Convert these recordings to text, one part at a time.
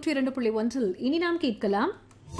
நூற்றி இரண்டு புள்ளி ஒன்றில் இனி நாம் கேட்கலாம்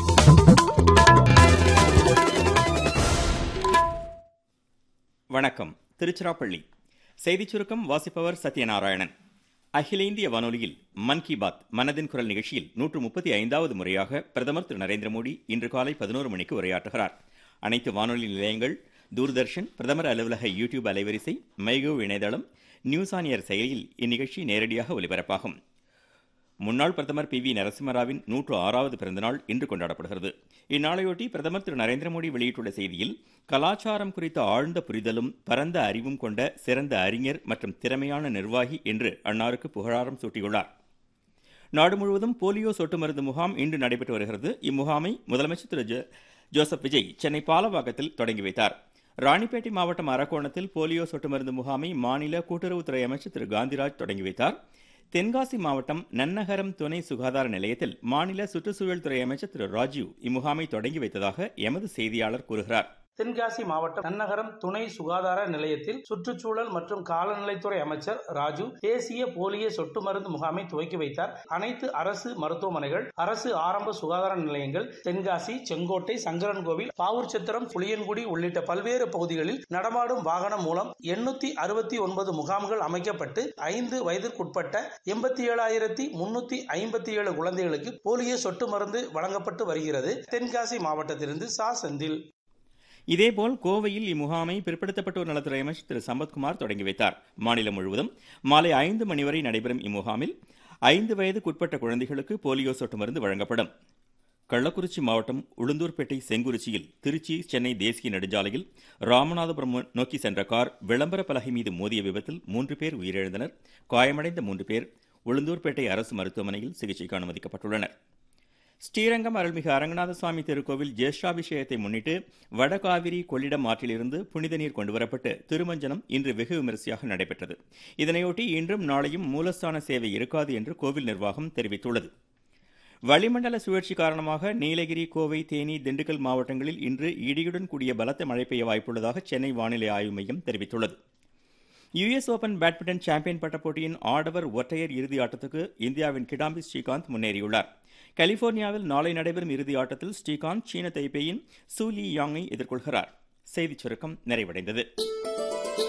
வணக்கம் திருச்சிராப்பள்ளி செய்திச் சுருக்கம் வாசிப்பவர் சத்யநாராயணன் அகில இந்திய வானொலியில் மன் கி பாத் மனதின் குரல் நிகழ்ச்சியில் நூற்று முப்பத்தி ஐந்தாவது முறையாக பிரதமர் திரு நரேந்திர மோடி இன்று காலை பதினோரு மணிக்கு உரையாற்றுகிறார் அனைத்து வானொலி நிலையங்கள் தூர்தர்ஷன் பிரதமர் அலுவலக யூடியூப் அலைவரிசை மைகோ இணையதளம் நியூஸ் ஆன் ஏர் செயலியில் இந்நிகழ்ச்சி நேரடியாக ஒலிபரப்பாகும் முன்னாள் பிரதமர் பி வி நரசிம்மராவின் நூற்று ஆறாவது பிறந்தநாள் இன்று கொண்டாடப்படுகிறது இந்நாளையொட்டி பிரதமர் திரு நரேந்திர மோடி வெளியிட்டுள்ள செய்தியில் கலாச்சாரம் குறித்த ஆழ்ந்த புரிதலும் பரந்த அறிவும் கொண்ட சிறந்த அறிஞர் மற்றும் திறமையான நிர்வாகி என்று அன்னாருக்கு புகழாரம் சூட்டியுள்ளார் நாடு முழுவதும் போலியோ சொட்டு மருந்து முகாம் இன்று நடைபெற்று வருகிறது இம்முகாமை முதலமைச்சர் திரு ஜோ- ஜோசப் விஜய் சென்னை பாலவாக்கத்தில் தொடங்கி வைத்தார் ராணிப்பேட்டை மாவட்டம் அரக்கோணத்தில் போலியோ சொட்டு மருந்து முகாமை மாநில கூட்டுறவுத்துறை அமைச்சர் திரு காந்திராஜ் தொடங்கி வைத்தார் தென்காசி மாவட்டம் நன்னகரம் துணை சுகாதார நிலையத்தில் மாநில சுற்றுச்சூழல் துறை அமைச்சர் திரு ராஜீவ் இம்முகாமை தொடங்கி வைத்ததாக எமது செய்தியாளர் கூறுகிறார் தென்காசி மாவட்டம் நன்னகரம் துணை சுகாதார நிலையத்தில் சுற்றுச்சூழல் மற்றும் காலநிலைத்துறை அமைச்சர் ராஜு தேசிய போலியோ சொட்டு மருந்து முகாமை துவக்கி வைத்தார் அனைத்து அரசு மருத்துவமனைகள் அரசு ஆரம்ப சுகாதார நிலையங்கள் தென்காசி செங்கோட்டை சங்கரன்கோவில் பாவூர்சத்திரம் புளியன்குடி உள்ளிட்ட பல்வேறு பகுதிகளில் நடமாடும் வாகனம் மூலம் எண்ணூத்தி அறுபத்தி ஒன்பது முகாம்கள் அமைக்கப்பட்டு ஐந்து வயதிற்குட்பட்ட எண்பத்தி ஏழாயிரத்தி முன்னூத்தி ஐம்பத்தி ஏழு குழந்தைகளுக்கு போலியோ சொட்டு மருந்து வழங்கப்பட்டு வருகிறது தென்காசி மாவட்டத்திலிருந்து சா செந்தில் இதேபோல் கோவையில் இம்முகாமை பிற்படுத்தப்பட்டோர் நலத்துறை அமைச்சர் திரு சம்பத்குமார் தொடங்கி வைத்தார் மாநிலம் முழுவதும் மாலை ஐந்து மணி வரை நடைபெறும் இம்முகாமில் ஐந்து வயதுக்குட்பட்ட குழந்தைகளுக்கு போலியோ சொட்டு மருந்து வழங்கப்படும் கள்ளக்குறிச்சி மாவட்டம் உளுந்தூர்பேட்டை செங்குறிச்சியில் திருச்சி சென்னை தேசிய நெடுஞ்சாலையில் ராமநாதபுரம் நோக்கி சென்ற கார் விளம்பர பலகை மீது மோதிய விபத்தில் மூன்று பேர் உயிரிழந்தனர் காயமடைந்த மூன்று பேர் உளுந்தூர்பேட்டை அரசு மருத்துவமனையில் சிகிச்சைக்கு அனுமதிக்கப்பட்டுள்ளனர் ஸ்ரீரங்கம் அருள்மிகு அரங்கநாத சுவாமி திருக்கோவில் ஜேஷ்டாபிஷேகத்தை முன்னிட்டு வடகாவிரி கொள்ளிடம் ஆற்றிலிருந்து புனித நீர் கொண்டுவரப்பட்டு திருமஞ்சனம் இன்று வெகு விமரிசையாக நடைபெற்றது இதனையொட்டி இன்றும் நாளையும் மூலஸ்தான சேவை இருக்காது என்று கோவில் நிர்வாகம் தெரிவித்துள்ளது வளிமண்டல சுழற்சி காரணமாக நீலகிரி கோவை தேனி திண்டுக்கல் மாவட்டங்களில் இன்று இடியுடன் கூடிய பலத்த மழை பெய்ய வாய்ப்புள்ளதாக சென்னை வானிலை ஆய்வு மையம் தெரிவித்துள்ளது யுஎஸ் ஓபன் பேட்மிண்டன் சாம்பியன் பட்ட போட்டியின் ஆடவர் ஒற்றையர் இறுதி ஆட்டத்துக்கு இந்தியாவின் கிடாம்பி ஸ்ரீகாந்த் முன்னேறியுள்ளார் கலிபோர்னியாவில் நாளை நடைபெறும் இறுதி ஆட்டத்தில் ஸ்ரீகாந்த் சீன தைப்பேயின் சூ லீ யாங்கை எதிர்கொள்கிறார் செய்திச் சுருக்கம் நிறைவடைந்தது